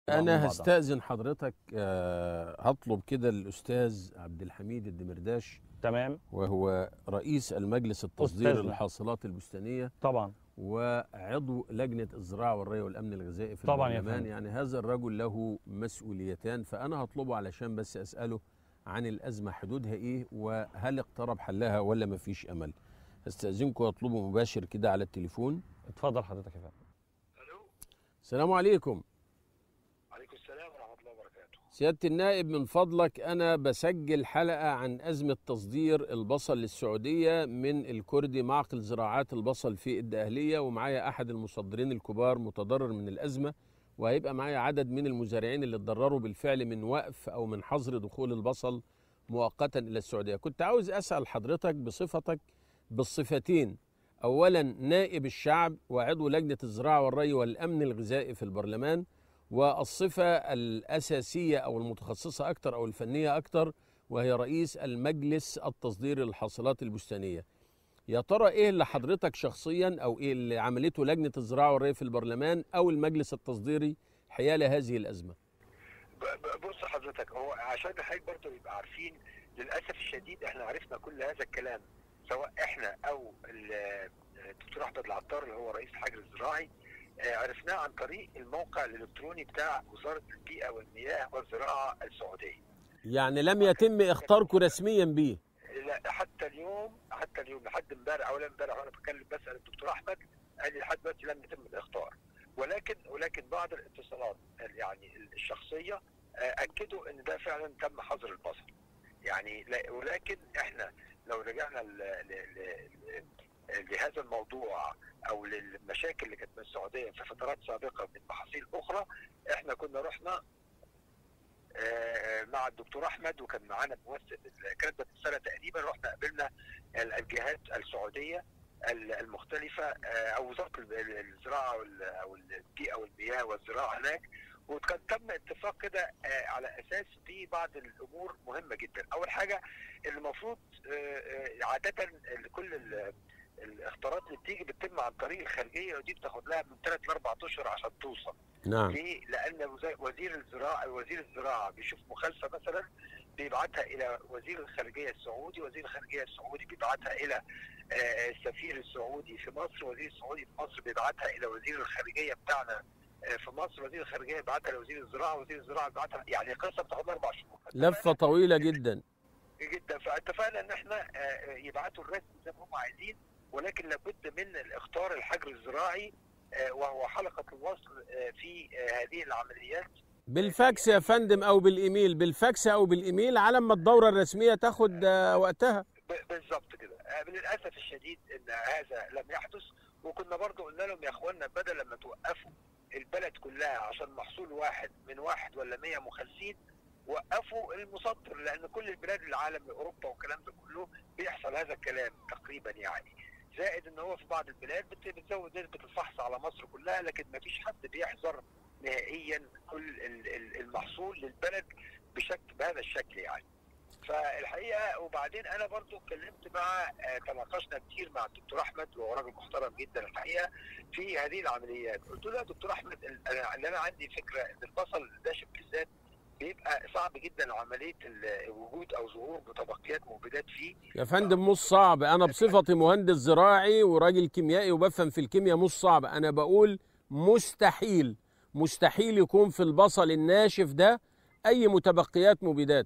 انا هستاذن حضرتك آه، هطلب كده الاستاذ عبد الحميد الدمرداش تمام وهو رئيس المجلس التصدير أستاذنا. للحاصلات البستانيه طبعا وعضو لجنه الزراعه والري والامن الغذائي في طبعاً يا البرلمان فندم. يعني هذا الرجل له مسؤوليتان فانا هطلبه علشان بس اساله عن الازمه حدودها ايه وهل اقترب حلها ولا ما فيش امل استاذنكم واطلبه مباشر كده على التليفون اتفضل حضرتك يا فندم الو السلام عليكم عليكم السلام ورحمه الله وبركاته سيادة النائب من فضلك أنا بسجل حلقة عن أزمة تصدير البصل للسعودية من الكردي معقل زراعات البصل في الدقهلية ومعايا أحد المصدرين الكبار متضرر من الأزمة وهيبقى معايا عدد من المزارعين اللي اتضرروا بالفعل من وقف أو من حظر دخول البصل مؤقتا إلى السعودية كنت عاوز أسأل حضرتك بصفتك بالصفتين أولا نائب الشعب وعضو لجنة الزراعة والري والأمن الغذائي في البرلمان والصفة الأساسية أو المتخصصة أكثر أو الفنية أكثر وهي رئيس المجلس التصدير للحاصلات البستانية يا ترى إيه اللي حضرتك شخصيا أو إيه اللي عملته لجنة الزراعة والري في البرلمان أو المجلس التصديري حيال هذه الأزمة ب- ب- بص حضرتك هو عشان حضرتك برضه يبقى عارفين للاسف الشديد احنا عرفنا كل هذا الكلام سواء احنا او ال- الدكتور احمد العطار اللي هو رئيس الحجر الزراعي آه، عرفناه عن طريق الموقع الالكتروني بتاع وزاره البيئه والمياه والزراعه السعوديه. يعني لم يتم إخطاركم رسميا به لا حتى اليوم حتى اليوم لحد امبارح او امبارح وانا بتكلم بسال الدكتور احمد قال لي لحد دلوقتي لم يتم الاخطار ولكن ولكن بعض الاتصالات يعني الشخصيه آه، اكدوا ان ده فعلا تم حظر البصر يعني لا- ولكن احنا لو رجعنا ل- ل- ل- ل- لهذا الموضوع او للمشاكل اللي كانت من السعوديه في فترات سابقه من محاصيل اخرى احنا كنا رحنا آه، مع الدكتور احمد وكان معانا ممثل كانت السنه تقريبا رحنا قابلنا ال- الجهات السعوديه ال- المختلفه آه، او وزاره ال- الزراعه وال- او البيئه والمياه والزراعه هناك وكان تم اتفاق كده آه، على اساس في بعض الامور مهمه جدا اول حاجه المفروض آه، آه، عاده ال- كل ال- الاختارات اللي بتيجي بتتم عن طريق الخارجيه ودي بتاخد لها من ثلاث لاربع اشهر عشان توصل نعم ليه؟ لأن وز- وزير الزراعة وزير الزراعة بيشوف مخالفة مثلا بيبعتها إلى وزير الخارجية السعودي، وزير الخارجية السعودي بيبعتها إلى آه، السفير السعودي في مصر، وزير السعودي في مصر بيبعتها إلى وزير الخارجية بتاعنا آه، في مصر، وزير الخارجية بيبعتها لوزير الزراعة، وزير الزراعة بيبعتها يعني قصة بتاخد أربع شهور. لفة طويلة جدا جدا فاتفقنا ان احنا آه، يبعتوا الرسم زي ما هم عايزين ولكن لابد من الاختار الحجر الزراعي آه، وهو حلقه الوصل آه، في آه، هذه العمليات بالفاكس يا فندم أو بالإيميل بالفاكس أو بالإيميل على ما الدورة الرسمية تاخد آه، وقتها ب- بالظبط كده آه، للاسف الشديد ان هذا لم يحدث وكنا برضو قلنا لهم يا اخوانا بدل لما توقفوا البلد كلها عشان محصول واحد من واحد ولا 100 مخالفين وقفوا المصدر لان كل البلاد العالم اوروبا والكلام ده كله بيحصل هذا الكلام تقريبا يعني زائد ان هو في بعض البلاد بت- بتزود نسبه الفحص على مصر كلها لكن ما فيش حد بيحظر نهائيا كل ال- ال- المحصول للبلد بشكل بهذا الشكل يعني فالحقيقه وبعدين انا برضو اتكلمت مع آه، تناقشنا كتير مع الدكتور احمد وهو راجل محترم جدا الحقيقه في هذه العمليات قلت له يا دكتور احمد ال- انا اللي انا عندي فكره ان البصل الناشف بالذات بيبقى صعب جدا عمليه ال- وجود او ظهور متبقيات مبيدات فيه يا فندم مش صعب انا بصفتي مهندس زراعي وراجل كيميائي وبفهم في الكيمياء مش صعب انا بقول مستحيل مستحيل يكون في البصل الناشف ده اي متبقيات مبيدات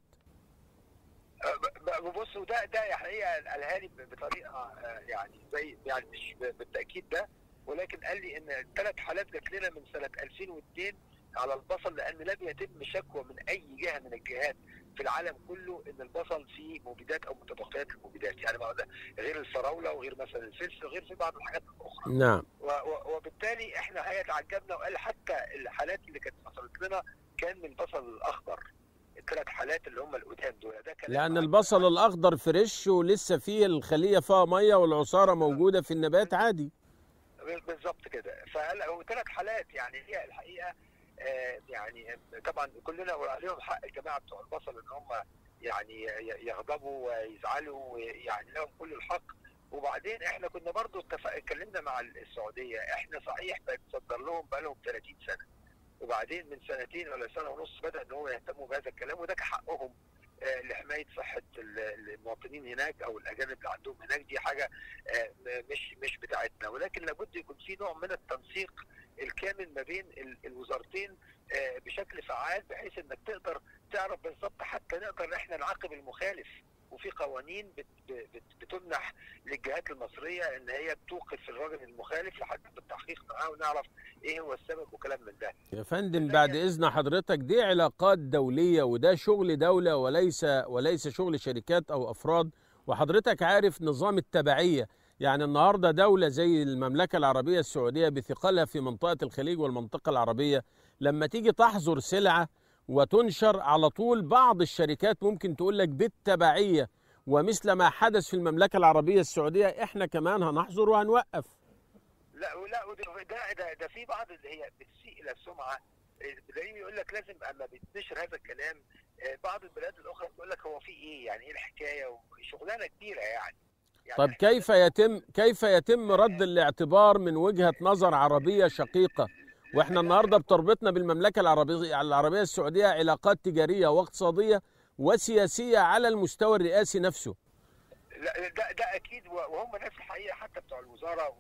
ب- ب- بص وده ده الحقيقه قالها لي ب- بطريقه آه، يعني زي يعني مش ب- بالتاكيد ده ولكن قال لي ان الثلاث حالات جات لنا من سنه 2002 على البصل لان لم يتم شكوى من اي جهه من الجهات في العالم كله ان البصل فيه مبيدات او متبقيات المبيدات يعني ما هو ده غير الفراوله وغير مثلا الفلفل وغير في بعض الحاجات الاخرى نعم و- و- وبالتالي احنا هي تعجبنا وقال حتى الحالات اللي كانت حصلت لنا كان من البصل الاخضر الثلاث حالات اللي هم القدام دول ده كلام لان عن- البصل الاخضر فريش ولسه فيه الخليه فيها ميه والعصاره موجوده في النبات عادي بالظبط كده فقال هو ثلاث حالات يعني هي الحقيقه آه، يعني طبعا كلنا عليهم حق الجماعه بتوع البصل ان هم يعني ي- يغضبوا ويزعلوا يعني لهم كل الحق وبعدين احنا كنا برضو اتفق اتكلمنا مع السعوديه احنا صحيح بنتصدر لهم بقالهم 30 سنه وبعدين من سنتين ولا سنه ونص بدا ان هو يهتموا بهذا الكلام وده حقهم آه، لحمايه صحه ال- المواطنين هناك او الاجانب اللي عندهم هناك دي حاجه آه، م- مش مش بتاعتنا ولكن لابد يكون في نوع من التنسيق الكامل ما بين ال- الوزارتين آه، بشكل فعال بحيث انك تقدر تعرف بالظبط حتى نقدر احنا نعاقب المخالف وفي قوانين بت بت بتمنح للجهات المصريه ان هي توقف الراجل المخالف لحد التحقيق معاه ونعرف ايه هو السبب وكلام من ده. يا فندم بعد اذن حضرتك دي علاقات دوليه وده شغل دوله وليس وليس شغل شركات او افراد وحضرتك عارف نظام التبعيه يعني النهارده دوله زي المملكه العربيه السعوديه بثقلها في منطقه الخليج والمنطقه العربيه لما تيجي تحظر سلعه وتنشر على طول بعض الشركات ممكن تقول لك بالتبعيه ومثل ما حدث في المملكه العربيه السعوديه احنا كمان هنحظر وهنوقف لا ولا وده- ده ده, ده في بعض اللي هي بتسيء الى السمعه بدليل يقول لك لازم اما بتنشر هذا الكلام آه، بعض البلاد الاخرى تقول لك هو في ايه يعني ايه الحكايه وشغلانه كبيره يعني يعني طب إحنا كيف يتم كيف يتم رد الاعتبار من وجهة نظر عربية شقيقة واحنا النهارده بتربطنا بالمملكة العربية العربية السعودية علاقات تجارية واقتصادية وسياسية على المستوى الرئاسي نفسه لا ده ده اكيد و- وهم ناس الحقيقه حتى بتوع الوزاره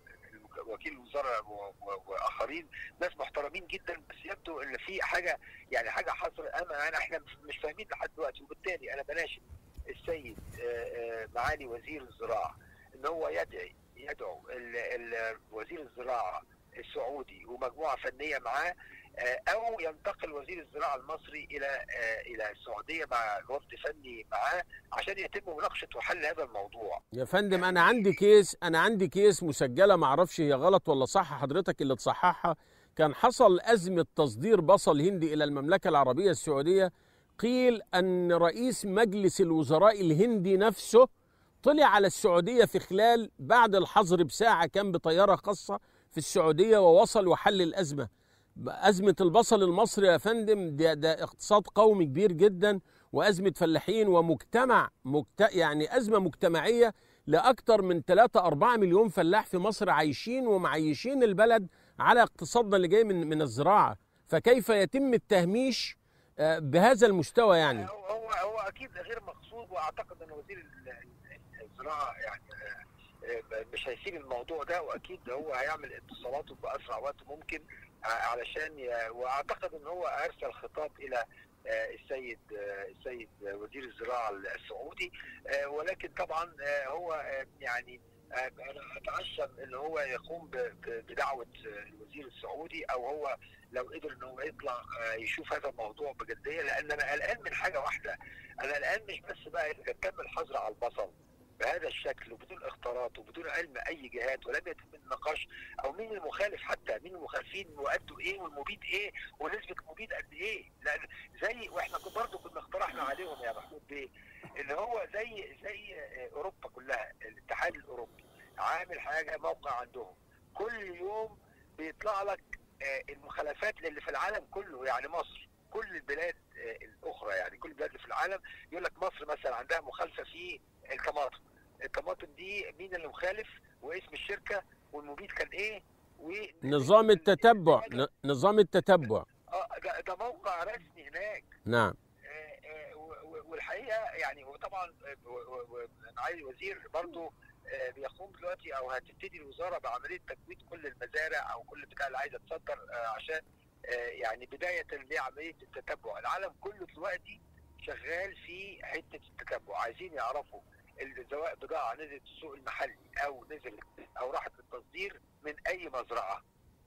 ووكيل الوزاره و- و- واخرين ناس محترمين جدا بس يبدو ان في حاجه يعني حاجه حصل اما انا احنا مش- مش فاهمين لحد دلوقتي وبالتالي انا بناشد السيد آه، آه، معالي وزير الزراعه ان هو يدعي يدعو ال- ال- وزير الزراعه السعودي ومجموعه فنيه معاه آه، او ينتقل وزير الزراعه المصري الى آه، الى السعوديه مع وفد فني معاه عشان يتم مناقشه وحل هذا الموضوع يا فندم انا عندي كيس انا عندي كيس مسجلة معرفش هي غلط ولا صح حضرتك اللي تصححها كان حصل أزمة تصدير بصل هندي إلى المملكة العربية السعودية قيل أن رئيس مجلس الوزراء الهندي نفسه طلع على السعودية في خلال بعد الحظر بساعة كان بطيارة خاصة في السعودية ووصل وحل الأزمة أزمة البصل المصري يا فندم ده, ده اقتصاد قومي كبير جدا وأزمة فلاحين ومجتمع مجت... يعني أزمة مجتمعية لأكثر من 3 4 مليون فلاح في مصر عايشين ومعيشين البلد على اقتصادنا اللي جاي من من الزراعة فكيف يتم التهميش آه، بهذا المستوى يعني هو هو هو اكيد غير مقصود واعتقد ان وزير ال- ال- الزراعه يعني آه، آه، مش هيسيب الموضوع ده واكيد هو هيعمل اتصالاته باسرع وقت ممكن ع- علشان ي- واعتقد ان هو ارسل خطاب الى آه، السيد آه، السيد وزير الزراعه السعودي آه، ولكن طبعا آه، هو آه، يعني آه، انا اتعشم ان هو يقوم ب- ب- بدعوه آه، الوزير السعودي او هو لو قدر ان هو يطلع آه، يشوف هذا الموضوع بجديه لان انا قلقان من حاجه واحده انا قلقان مش بس بقى اذا تم الحظر على البصل بهذا الشكل وبدون اختلاط وبدون علم اي جهات ولم يتم النقاش او مين المخالف حتى مين المخالفين وقدوا ايه والمبيد ايه ونسبه المبيد قد ايه لان زي واحنا كنا برضه كنا اقترحنا عليهم يا محمود بيه ان هو زي زي آه، اوروبا كلها الاتحاد الاوروبي عامل حاجه موقع عندهم كل يوم بيطلع لك آه، المخالفات اللي في العالم كله يعني مصر كل البلاد آه، الاخرى يعني كل البلاد اللي في العالم يقول لك مصر مثلا عندها مخالفه في الطماطم الطماطم دي مين اللي مخالف واسم الشركه والمبيد كان ايه و نظام التتبع ن- نظام التتبع اه ده, ده موقع رسمي هناك نعم آه، آه، و- و- والحقيقه يعني وطبعا آه، و- و- و- معالي الوزير برضه آه، بيقوم دلوقتي او هتبتدي الوزاره بعمليه تجويد كل المزارع او كل بتاع اللي عايزه تصدر آه، عشان آه، يعني بدايه لعمليه التتبع العالم كله دلوقتي شغال في حته التتبع عايزين يعرفوا ال- سواء بضاعه نزلت السوق المحلي او نزلت او راحت للتصدير من اي مزرعه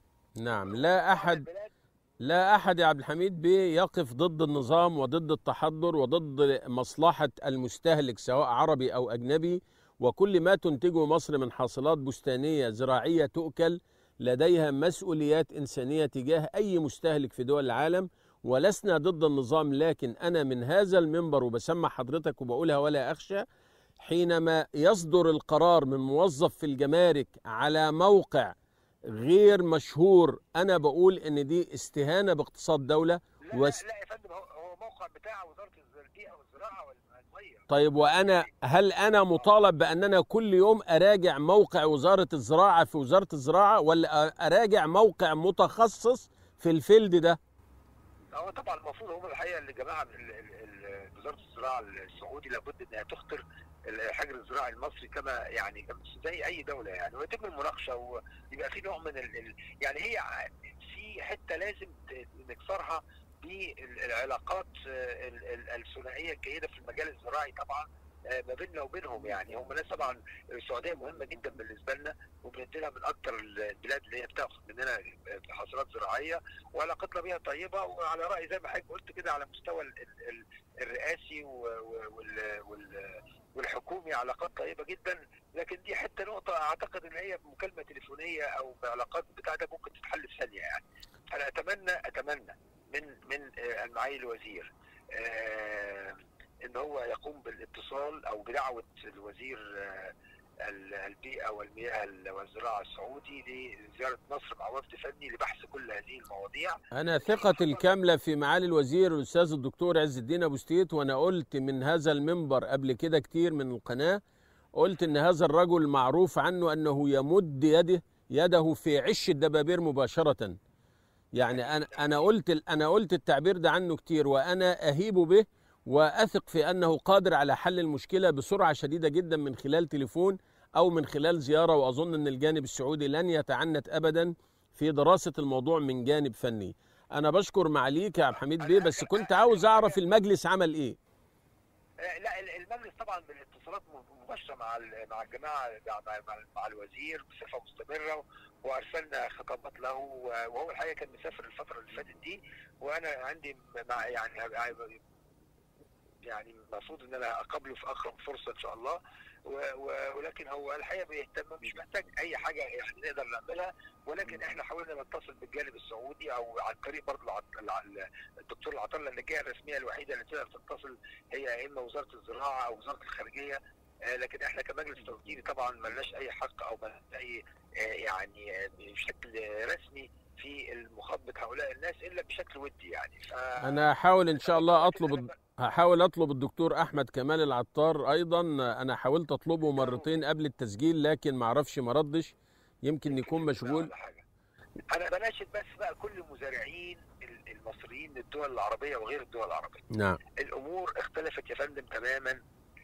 نعم لا أحد البلاد لا أحد يا عبد الحميد بيه يقف ضد النظام وضد التحضر وضد مصلحة المستهلك سواء عربي أو أجنبي وكل ما تنتجه مصر من حاصلات بستانية زراعية تؤكل لديها مسؤوليات إنسانية تجاه أي مستهلك في دول العالم ولسنا ضد النظام لكن أنا من هذا المنبر وبسمع حضرتك وبقولها ولا أخشى حينما يصدر القرار من موظف في الجمارك على موقع غير مشهور انا بقول ان دي استهانه باقتصاد دوله لا وس... لا, لا يا فندم هو هو موقع بتاع وزاره البيئه والزراعه والميه طيب وانا هل انا مطالب بان انا كل يوم اراجع موقع وزاره الزراعه في وزاره الزراعه ولا اراجع موقع متخصص في الفيلد ده هو طبعا المفروض هم الحقيقه اللي جماعه ال- ال- ال- وزاره الزراعه السعودي لابد انها تخطر الحجر الزراعي المصري كما يعني زي اي دوله يعني ويتم المناقشه ويبقى في نوع من ال ال يعني هي ع- في حته لازم ت- نكسرها بالعلاقات آه، ال- ال- الثنائيه الجيده في المجال الزراعي طبعا آه، ما بيننا وبينهم يعني هم ناس طبعا السعوديه مهمه جدا بالنسبه لنا وبنديلها من اكثر البلاد اللي هي بتاخد مننا حصولات زراعيه وعلاقتنا بيها طيبه وعلى راي زي ما حضرتك قلت كده على مستوى ال- ال- ال- الرئاسي و- و- وال- وال- والحكومي علاقات طيبه جدا لكن دي حتى نقطه اعتقد ان هي بمكالمه تليفونيه او بعلاقات بتاع ده ممكن تتحل في ثانيه يعني انا اتمنى اتمنى من من آه، المعالي الوزير آه، ان هو يقوم بالاتصال او بدعوه الوزير آه، ال- البيئه والمياه والزراعه السعودي لزياره مصر مع وفد فني لبحث كل هذه المواضيع انا ثقتي الكامله في معالي الوزير الاستاذ الدكتور عز الدين ابو ستيت وانا قلت من هذا المنبر قبل كده كتير من القناه قلت ان هذا الرجل معروف عنه انه يمد يده يده في عش الدبابير مباشره يعني انا انا قلت انا قلت التعبير ده عنه كتير وانا اهيب به واثق في انه قادر على حل المشكله بسرعه شديده جدا من خلال تليفون او من خلال زياره واظن ان الجانب السعودي لن يتعنت ابدا في دراسه الموضوع من جانب فني. انا بشكر معاليك يا عبد الحميد بيه بس كنت عاوز اعرف المجلس عمل ايه؟ آه، لا ال- المجلس طبعا بالاتصالات م- مباشره مع ال- مع الجماعه مع, مع, مع الوزير بصفه مستمره وارسلنا خطابات له وهو الحقيقه كان مسافر الفتره اللي فاتت دي وانا عندي مع يعني يعني المفروض ان انا اقابله في اقرب فرصه ان شاء الله و- و- ولكن هو الحقيقه بيهتم مش محتاج اي حاجه احنا نقدر نعملها ولكن احنا حاولنا نتصل بالجانب السعودي او عن طريق برضه العط- الع- الدكتور العطله اللي الجهه الرسميه الوحيده اللي تقدر تتصل هي يا اما وزاره الزراعه او وزاره الخارجيه آه، لكن احنا كمجلس تنظيمي طبعا ملناش اي حق او ملناش اي آه، يعني آه، بشكل رسمي في مخاطبه هؤلاء الناس الا بشكل ودي يعني ف... انا هحاول ان شاء الله اطلب الد- هحاول اطلب الدكتور احمد كمال العطار ايضا انا حاولت اطلبه مرتين قبل التسجيل لكن ما اعرفش ما ردش يمكن يكون مشغول ولا حاجة. انا بناشد بس بقى كل المزارعين ال- المصريين للدول العربيه وغير الدول العربيه نعم الامور اختلفت يا فندم تماما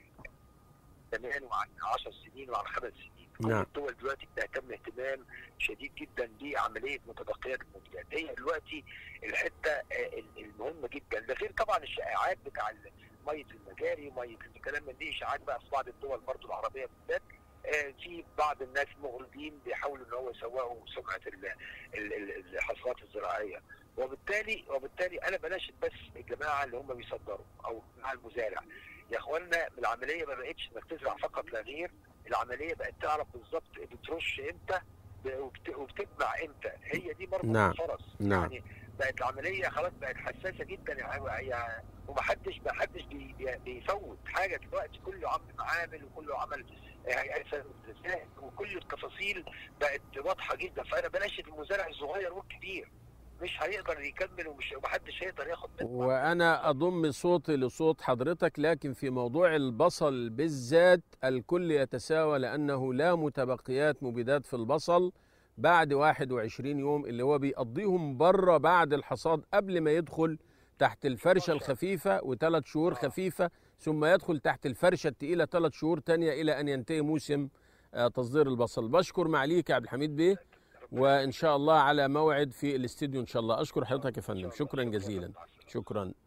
زمان وعن 10 سنين وعن خمس سنين كل نعم. الدول دلوقتي بتهتم اهتمام شديد جدا بعمليه متبقيات المنتجات هي دلوقتي الحته آه، ال- المهمه جدا ده غير طبعا الشائعات بتاع ال- ميه المجاري وميه الكلام من دي اشاعات بقى في بعض الدول برضو العربيه بالذات آه، في بعض الناس مغرضين بيحاولوا ان هو يسوقوا سمعه ال- ال- ال- الحصاد الزراعيه وبالتالي وبالتالي انا بناشد بس الجماعه اللي هم بيصدروا او مع المزارع يا اخوانا العمليه ما بقتش انك تزرع فقط لا غير العمليه بقت تعرف بالظبط بترش امتى ب- وبت- وبتجمع امتى هي دي برضه نعم. الفرص نعم. يعني بقت العمليه خلاص بقت حساسه جدا يعني يعني ومحدش محدش بي بي- بيفوت حاجه دلوقتي كله عمل معامل وكله عمل هيئات سنة وكل التفاصيل بقت واضحه جدا فانا بناشد المزارع الصغير والكبير مش هيقدر يكمل ومش ومحدش هيقدر ياخد منه وانا اضم صوتي لصوت حضرتك لكن في موضوع البصل بالذات الكل يتساوى لانه لا متبقيات مبيدات في البصل بعد 21 يوم اللي هو بيقضيهم بره بعد الحصاد قبل ما يدخل تحت الفرشه الخفيفه وثلاث شهور خفيفه ثم يدخل تحت الفرشه الثقيله ثلاث شهور تانية الى ان ينتهي موسم آه، تصدير البصل بشكر معاليك يا عبد الحميد بيه وان شاء الله على موعد في الاستديو ان شاء الله اشكر حضرتك يا فندم شكرا جزيلا شكرا